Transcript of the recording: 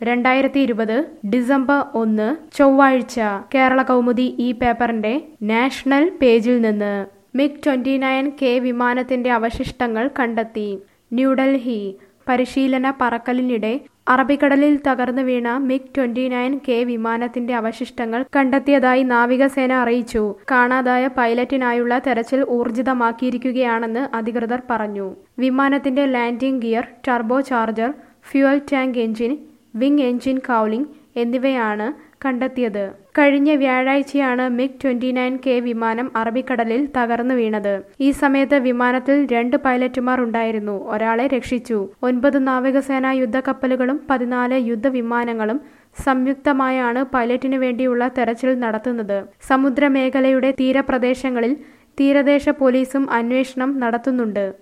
രണ്ടായിരത്തി ഇരുപത് ഡിസംബർ ഒന്ന് ചൊവ്വാഴ്ച കേരള കൗമുദി ഈ പേപ്പറിന്റെ നാഷണൽ പേജിൽ നിന്ന് മിഗ് ട്വന്റി നയൻ കെ വിമാനത്തിന്റെ അവശിഷ്ടങ്ങൾ കണ്ടെത്തി ന്യൂഡൽഹി പരിശീലന പറക്കലിനിടെ അറബിക്കടലിൽ തകർന്നു വീണ മിഗ് ട്വന്റി നയൻ കെ വിമാനത്തിന്റെ അവശിഷ്ടങ്ങൾ കണ്ടെത്തിയതായി നാവികസേന അറിയിച്ചു കാണാതായ പൈലറ്റിനായുള്ള തെരച്ചിൽ ഊർജിതമാക്കിയിരിക്കുകയാണെന്ന് അധികൃതർ പറഞ്ഞു വിമാനത്തിന്റെ landing gear turbo charger fuel tank engine wing engine cowling എന്നിവയാണ് കണ്ടെത്തിയത് കഴിഞ്ഞ വ്യാഴാഴ്ചയാണ് മിഗ് ട്വന്റി നയൻ കെ വിമാനം അറബിക്കടലിൽ തകർന്നു വീണത് ഈ സമയത്ത് വിമാനത്തിൽ രണ്ട് പൈലറ്റുമാർ ഉണ്ടായിരുന്നു ഒരാളെ രക്ഷിച്ചു ഒൻപത് നാവികസേനാ യുദ്ധക്കപ്പലുകളും പതിനാല് യുദ്ധവിമാനങ്ങളും സംയുക്തമായാണ് പൈലറ്റിനു വേണ്ടിയുള്ള തെരച്ചിൽ നടത്തുന്നത് സമുദ്രമേഖലയുടെ തീരപ്രദേശങ്ങളിൽ തീരദേശ പോലീസും അന്വേഷണം നടത്തുന്നുണ്ട്